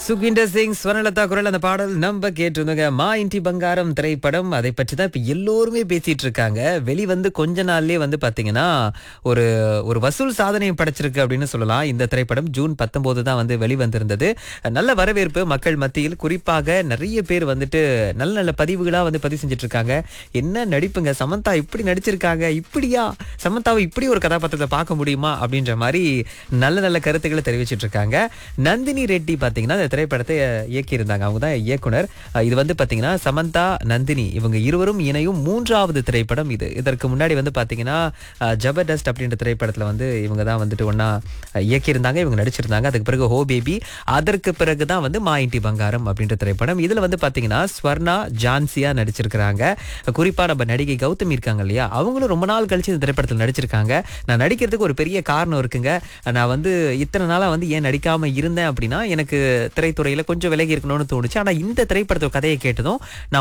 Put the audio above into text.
சுகிண்டர் சிங் ஸ்வர்ணலதா குரல் அந்த பாடல் நம்ம கேட்டிருந்தோங்க மா இன்டி பங்காரம் திரைப்படம் அதை பற்றி தான் இப்ப எல்லோருமே பேசிட்டு இருக்காங்க வெளிவந்து கொஞ்ச நாள்லயே வந்து பாத்தீங்கன்னா ஒரு ஒரு வசூல் சாதனையை படைச்சிருக்கு அப்படின்னு சொல்லலாம் இந்த திரைப்படம் ஜூன் பத்தொன்பது தான் வந்து வெளிவந்திருந்தது நல்ல வரவேற்பு மக்கள் மத்தியில் குறிப்பாக நிறைய பேர் வந்துட்டு நல்ல நல்ல பதிவுகளா வந்து பதிவு செஞ்சுட்டு இருக்காங்க என்ன நடிப்புங்க சமந்தா இப்படி நடிச்சிருக்காங்க இப்படியா சமந்தாவை இப்படி ஒரு கதாபாத்திரத்தை பார்க்க முடியுமா அப்படின்ற மாதிரி நல்ல நல்ல கருத்துக்களை தெரிவிச்சிட்டு இருக்காங்க நந்தினி ரெட்டி பாத்தீங்கன்னா இந்த திரைப்படத்தை இயக்கியிருந்தாங்க அவங்க தான் இயக்குனர் அஹ் இது வந்து பாத்தீங்கன்னா சமந்தா நந்தினி இவங்க இருவரும் இணையும் மூன்றாவது திரைப்படம் இது இதற்கு முன்னாடி வந்து பாத்தீங்கன்னா அஹ், ஜபர்தஸ்த் அப்படின்ற திரைப்படத்துல வந்து இவங்க தான் வந்துட்டு ஒன்னா இயக்கியிருந்தாங்க இவங்க நடிச்சிருந்தாங்க அதுக்கு பிறகு ஹோ பேபி அதற்கு பிறகு தான் வந்து மா இன்டி பங்காரம் அப்படின்ற திரைப்படம் இதுல வந்து பாத்தீங்கன்னா ஸ்வர்ணா ஜான்சியா நடிச்சிருக்கிறாங்க குறிப்பா நம்ம நடிகை கௌதமி இருக்காங்க இல்லையா அவங்களும் ரொம்ப நாள் கழிச்சு இந்த திரைப்படத்தில் நடிச்சிருக்காங்க நான் நடிக்கிறதுக்கு ஒரு பெரிய காரணம் இருக்குங்க நான் வந்து இத்தனை நாளா வந்து ஏன் நடிக்காம இருந்தேன் அப்படின்னா எனக்கு திரைத்துறையில கொஞ்சம் விலகி இருக்கணும்னு தோணுச்சு ஆனா இந்த திரைப்படத்தோட கதையை கேட்டதும் நான்